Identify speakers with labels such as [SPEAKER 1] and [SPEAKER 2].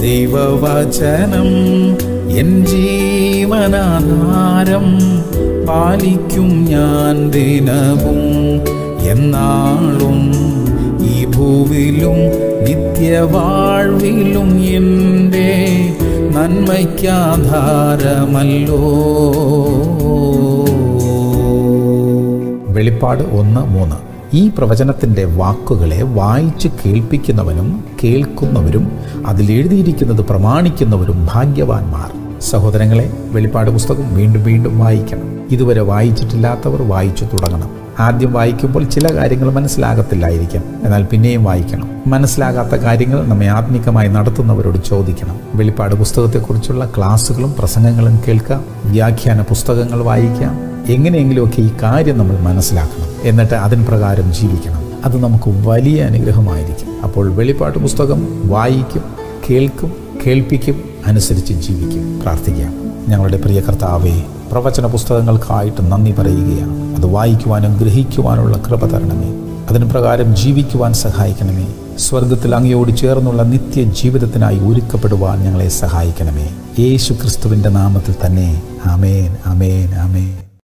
[SPEAKER 1] ദൈവവചനം എൻ ജീവനാധാരം പാലിക്കും ഞാൻ ദിനവും എന്നാളും ഈ ഭൂവിലും നിത്യവാഴ്വിലും എൻ്റെ നന്മയ്ക്കാധാരമല്ലോ
[SPEAKER 2] വെളിപ്പാട് ഒന്ന് മൂന്ന് ഈ പ്രവചനത്തിൻ്റെ വാക്കുകളെ വായിച്ച് കേൾപ്പിക്കുന്നവനും കേൾക്കുന്നവരും അതിലെഴുതിയിരിക്കുന്നത് പ്രമാണിക്കുന്നവരും ഭാഗ്യവാന്മാർ സഹോദരങ്ങളെ വെളിപ്പാട് പുസ്തകം വീണ്ടും വീണ്ടും വായിക്കണം ഇതുവരെ വായിച്ചിട്ടില്ലാത്തവർ വായിച്ചു തുടങ്ങണം ആദ്യം വായിക്കുമ്പോൾ ചില കാര്യങ്ങൾ മനസ്സിലാകത്തില്ലായിരിക്കാം എന്നാൽ പിന്നെയും വായിക്കണം മനസ്സിലാകാത്ത കാര്യങ്ങൾ നമ്മെ ആത്മികമായി നടത്തുന്നവരോട് ചോദിക്കണം വെളിപ്പാട് പുസ്തകത്തെക്കുറിച്ചുള്ള ക്ലാസ്സുകളും പ്രസംഗങ്ങളും കേൾക്കാം വ്യാഖ്യാന പുസ്തകങ്ങൾ വായിക്കാം എങ്ങനെയെങ്കിലുമൊക്കെ ഈ കാര്യം നമ്മൾ മനസ്സിലാക്കണം എന്നിട്ട് അതിൻ പ്രകാരം ജീവിക്കണം അത് നമുക്ക് വലിയ അനുഗ്രഹമായിരിക്കും അപ്പോൾ വെളിപ്പാട്ട് പുസ്തകം വായിക്കും കേൾക്കും കേൾപ്പിക്കും അനുസരിച്ച് ജീവിക്കും പ്രാർത്ഥിക്കാം ഞങ്ങളുടെ പ്രിയ കർത്താവേ പ്രവചന പുസ്തകങ്ങൾക്കായിട്ട് നന്ദി പറയുകയാണ് അത് വായിക്കുവാനും ഗ്രഹിക്കുവാനുള്ള കൃപ തരണമേ അതിന് പ്രകാരം ജീവിക്കുവാൻ സഹായിക്കണമേ സ്വർഗത്തിൽ അങ്ങയോട് ചേർന്നുള്ള നിത്യ ജീവിതത്തിനായി ഒരുക്കപ്പെടുവാൻ ഞങ്ങളെ സഹായിക്കണമേ യേശു ക്രിസ്തുവിൻ്റെ നാമത്തിൽ തന്നെ ആമേൻ ആമേൻ ആമേൻ